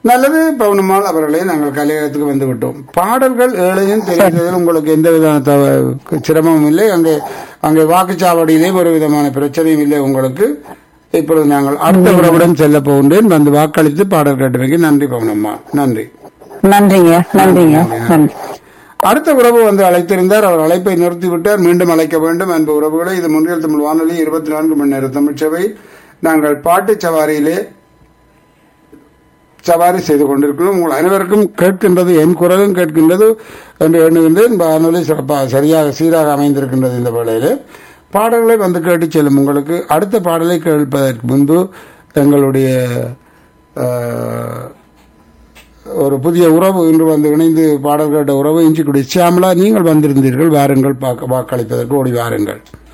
நல்லது பவுனம்மாள் அவர்களே நாங்கள் கலையகத்துக்கு வந்து விட்டோம் பாடல்கள் ஏழையும் தெரிந்ததில் உங்களுக்கு எந்த விதமான தவ- சிரமமும் இல்லை அங்கே அங்கே வாக்குச்சாவடியிலே ஒரு விதமான பிரச்சனையும் இல்லை உங்களுக்கு இப்பொழுது நாங்கள் அடுத்த உறவுடன் செல்ல போகின்றேன் வந்து வாக்களித்து பாடல் கேட்டமைக்கு நன்றி பவுனம்மா நன்றி நன்றிங்க நன்றிங்க நன்றி அடுத்த உறவு வந்து அழைத்திருந்தார் அவர் அழைப்பை நிறுத்திவிட்டார் மீண்டும் அழைக்க வேண்டும் அன்பு உறவுகளை இது முன்னில் தமிழ் வானொலி இருபத்தி நான்கு மணி நேர தமிழ்ச்சபை நாங்கள் பாட்டுச் சவாரியிலே சவாரி செய்து கொண்டிருக்கிறோம் உங்கள் அனைவருக்கும் கேட்கின்றது என் குரலும் கேட்கின்றது என்று எண்ணுகின்றேன் வானொலி சிறப்பாக சரியாக சீராக அமைந்திருக்கின்றது இந்த வேளையிலே பாடல்களை வந்து கேட்டு செல்லும் உங்களுக்கு அடுத்த பாடலை கேட்பதற்கு முன்பு எங்களுடைய அஹ், ஒரு புதிய உறவு இன்று வந்து இணைந்து பாடல் கேட்ட உறவு இஞ்சிக்குடி சியாமலா நீங்கள் வந்திருந்தீர்கள் வாருங்கள் பாக்க- வாக்களிப்பதற்கு ஓடி வாருங்கள்